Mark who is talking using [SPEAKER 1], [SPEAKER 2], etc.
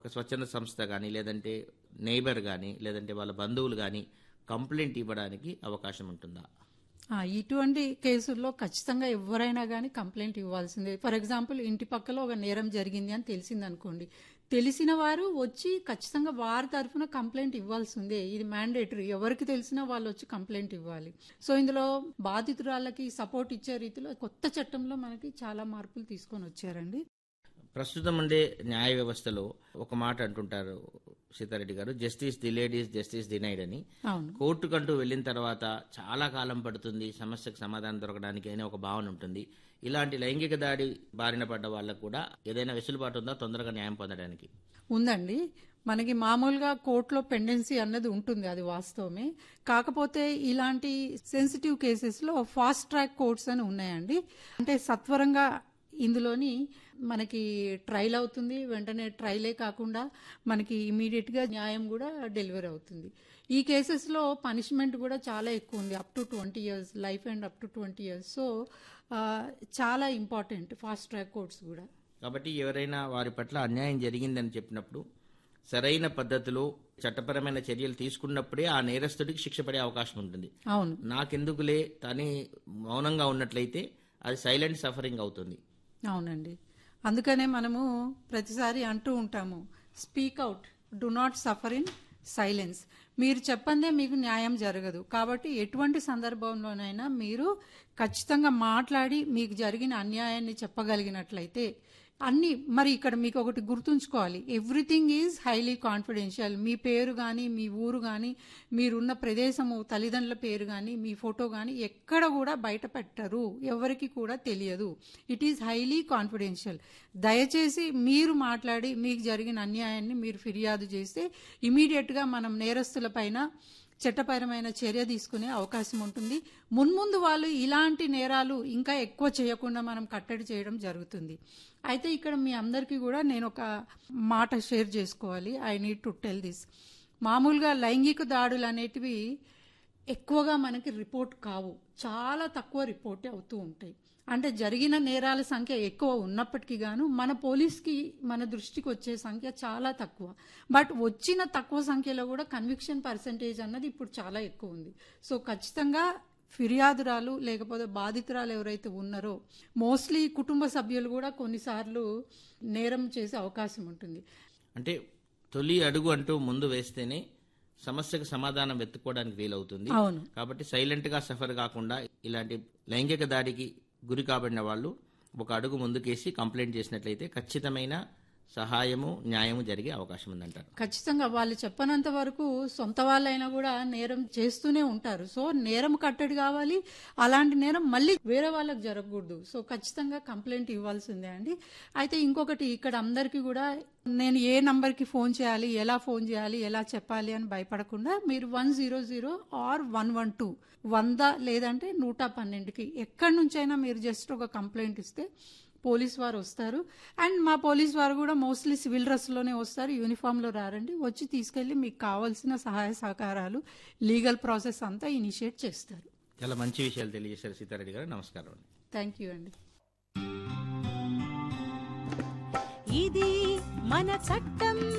[SPEAKER 1] ఒక స్వచ్ఛంద సంస్థ కానీ లేదంటే నైబర్ కానీ లేదంటే వాళ్ళ బంధువులు కానీ కంప్లైంట్ ఇవ్వడానికి అవకాశం ఉంటుందా
[SPEAKER 2] ఆ, ఇటువంటి కేసుల్లో ఖచ్చితంగా ఎవరైనా కానీ కంప్లైంట్ ఇవ్వాల్సిందే ఫర్ ఎగ్జాంపుల్ ఇంటి పక్కలో ఒక నేరం జరిగింది అని తెలిసింది అనుకోండి తెలిసిన వారు వచ్చి ఖచ్చితంగా వారి తరఫున కంప్లైంట్ ఇవ్వాల్సిందే ఇది మ్యాండేటరీ ఎవరికి తెలిసినా వాళ్ళు వచ్చి కంప్లైంట్ ఇవ్వాలి సో ఇందులో బాధితురాళ్ళకి సపోర్ట్ ఇచ్చే రీతిలో కొత్త చట్టంలో మనకి చాలా మార్పులు తీసుకొని వచ్చారండి
[SPEAKER 1] ప్రస్తుతం ఉండే న్యాయ వ్యవస్థలో ఒక మాట అంటుంటారు సీతారెడ్డి గారు justice delayed is justice denied అని
[SPEAKER 2] అవును
[SPEAKER 1] కోర్టుకంటూ వెళ్ళిన తర్వాత చాలా కాలం పడుతుంది సమస్యకు సమాధానం దొరకడానికి అనే ఒక భావన ఉంటుంది ఇలాంటి లైంగిక దాడి బారిన పడ్డ వాళ్ళకు కూడా ఏదైనా వెసులుబాటు ఉందా తొందరగా న్యాయం పొందడానికి
[SPEAKER 2] ఉందండి మనకి మామూలుగా కోర్టులో పెండెన్సీ అన్నది ఉంటుంది అది వాస్తవమే కాకపోతే ఇలాంటి సెన్సిటివ్ కేసెస్లో ఫాస్ట్ ట్రాక్ కోర్ట్స్ అని ఉన్నాయండి అంటే సత్వరంగా ఇందులోని మనకి ట్రయల్ అవుతుంది వెంటనే ట్రయలే కాకుండా మనకి ఇమీడియట్గా న్యాయం కూడా డెలివరీ అవుతుంది ఈ కేసెస్లో పనిష్మెంట్ కూడా చాలా ఎక్కువ ఉంది up to twenty years life and up to twenty years so చాలా ఇంపార్టెంట్ ఫాస్ట్ ట్రాక్ కోర్ట్స్ కూడా
[SPEAKER 1] కాబట్టి ఎవరైనా వారి పట్ల అన్యాయం జరిగిందని చెప్పినప్పుడు సరైన పద్ధతిలో చట్టపరమైన చర్యలు తీసుకున్నప్పుడే ఆ నేరస్తుడికి శిక్ష పడే అవకాశం ఉంటుంది
[SPEAKER 2] అవును
[SPEAKER 1] నాకెందుకులే తని మౌనంగా ఉన్నట్లయితే అది సైలెంట్ సఫరింగ్ అవుతుంది
[SPEAKER 2] అవునండి అందుకనే మనము ప్రతిసారి అంటూ ఉంటాము speak out do not suffer in silence మీరు చెప్పందే మీకు న్యాయం జరగదు కాబట్టి ఎటువంటి సందర్భంలోనైనా మీరు ఖచ్చితంగా మాట్లాడి మీకు జరిగిన అన్యాయాన్ని చెప్పగలిగినట్లయితే అన్ని మరి ఇక్కడ మీకు ఒకటి గుర్తుంచుకోవాలి ఎవ్రీథింగ్ ఈజ్ హైలీ కాన్ఫిడెన్షియల్ మీ పేరు కానీ మీ ఊరు కానీ మీరున్న ప్రదేశము తల్లిదండ్రుల పేరు కానీ మీ ఫోటో కానీ ఎక్కడ కూడా బయట పెట్టరు ఎవరికి కూడా తెలియదు ఇట్ ఈజ్ హైలీ కాన్ఫిడెన్షియల్ దయచేసి మీరు మాట్లాడి మీకు జరిగిన అన్యాయాన్ని మీరు ఫిర్యాదు చేస్తే ఇమీడియట్గా మనం నేరస్తుల పైన చట్టపరమైన చర్య తీసుకునే అవకాశం ఉంటుంది మున్ముందు వాళ్ళు ఇలాంటి నేరాలు ఇంకా ఎక్కువ చేయకుండా మనం కట్టడి చేయడం జరుగుతుంది అయితే ఇక్కడ మీ అందరికీ కూడా నేను ఒక మాట షేర్ చేసుకోవాలి I need to tell this మామూలుగా లైంగిక దాడులు అనేటివి ఎక్కువగా మనకి రిపోర్ట్ కావు చాలా తక్కువ రిపోర్ట్ అవుతూ ఉంటాయి అంటే జరిగిన నేరాల సంఖ్య ఎక్కువ ఉన్నప్పటికీ గాను మన పోలీస్కి మన దృష్టికి వచ్చే సంఖ్య చాలా తక్కువ బట్ వచ్చిన తక్కువ సంఖ్యలో కూడా కన్విక్షన్ పర్సంటేజ్ అన్నది ఇప్పుడు చాలా ఎక్కువ ఉంది సో ఖచ్చితంగా ఫిర్యాదురాలు లేకపోతే బాధితురాలు ఎవరైతే ఉన్నారో మోస్ట్లీ కుటుంబ సభ్యులు కూడా కొన్నిసార్లు నేరం చేసే అవకాశం ఉంటుంది
[SPEAKER 1] అంటే తొలి అడుగు అంటూ ముందు వేస్తేనే సమస్యకు సమాధానం వెతుక్కోవడానికి వీలవుతుంది
[SPEAKER 2] అవును
[SPEAKER 1] కాబట్టి సైలెంట్ గా సఫర్ కాకుండా ఇలాంటి లైంగిక దాడికి గురి కాబడిన వాళ్ళు ఒక అడుగు ముందుకేసి కంప్లైంట్ చేసినట్లయితే ఖచ్చితమైన సహాయము న్యాయము జరిగే అవకాశం ఉందంటారు
[SPEAKER 2] ఖచ్చితంగా వాళ్ళు చెప్పనంత వరకు సొంత వాళ్ళైనా కూడా నేరం చేస్తూనే ఉంటారు సో నేరం కట్టడి కావాలి అలాంటి నేరం మళ్ళీ వేరే వాళ్ళకి జరగకూడదు సో ఖచ్చితంగా కంప్లైంట్ ఇవ్వాల్సిందే అండి అయితే ఇంకొకటి ఇక్కడ అందరికీ కూడా నేను ఏ నంబర్కి ఫోన్ చేయాలి ఎలా ఫోన్ చేయాలి ఎలా చెప్పాలి అని భయపడకుండా మీరు one zero zero or one one two వంద లేదంటే నూట పన్నెండుకి ఎక్కడి నుంచైనా మీరు జస్ట్ ఒక కంప్లైంట్ ఇస్తే పోలీస్ వారు వస్తారు అండ్ మా పోలీస్ వారు కూడా మోస్ట్లీ సివిల్ డ్రెస్లోనే వస్తారు యూనిఫామ్లో రారండి వచ్చి తీసుకెళ్లి మీకు కావాల్సిన సహాయ సహకారాలు లీగల్ ప్రాసెస్ అంతా ఇనిషియేట్ చేస్తారు
[SPEAKER 1] చాలా మంచి విషయాలు తెలియజేశారు సీతారెడ్డి గారు నమస్కారం అండి
[SPEAKER 2] థ్యాంక్ యూ అండి
[SPEAKER 3] ఇది మన చట్టం